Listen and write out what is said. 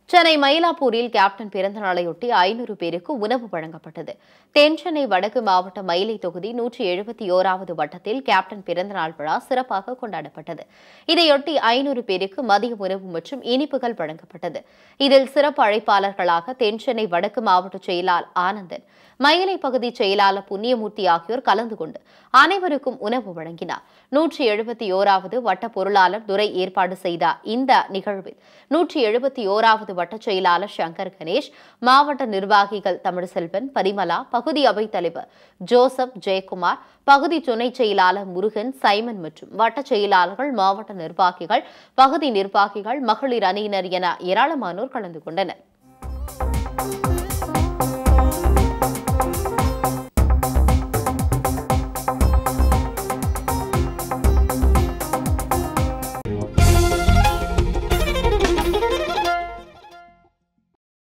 சென்னை மயிலாப்பூரில் கேப்டன் பிறந்த நாளையொட்டி ஐநூறு பேருக்கு உணவு வழங்கப்பட்டது தென்சென்னை வடக்கு மாவட்ட மயிலை தொகுதி நூற்றி எழுபத்தி ஓராவது வட்டத்தில் கேப்டன் பிறந்தநாள் விழா சிறப்பாக கொண்டாடப்பட்டது இதையொட்டி ஐநூறு பேருக்கு மதிய உணவு மற்றும் இனிப்புகள் வழங்கப்பட்டது இதில் சிறப்பு அழைப்பாளர்களாக தென்சென்னை வடக்கு மாவட்ட செயலாளர் ஆனந்தன் மயிலை பகுதி செயலாளர் புண்ணியமூர்த்தி ஆகியோர் கலந்து கொண்டு அனைவருக்கும் உணவு வழங்கினார் நூற்றி எழுபத்தி ஓராவது வட்ட பொருளாளர் துரை ஏற்பாடு செய்த இந்த நிகழ்வில் நூற்றி எழுபத்தி ஓராவது வட்ட செயலாளர் சங்கர் கணேஷ் மாவட்ட நிர்வாகிகள் தமிழ்செல்வன் பரிமலா பகுதி அவைத் தலைவர் ஜோசப் ஜெயக்குமார் பகுதி துணை செயலாளர் முருகன் சைமன் மற்றும் வட்ட செயலாளர்கள் மாவட்ட நிர்வாகிகள் பகுதி நிர்வாகிகள் மகளிர் அணியினர் என ஏராளமானோர் கலந்து கொண்டனர்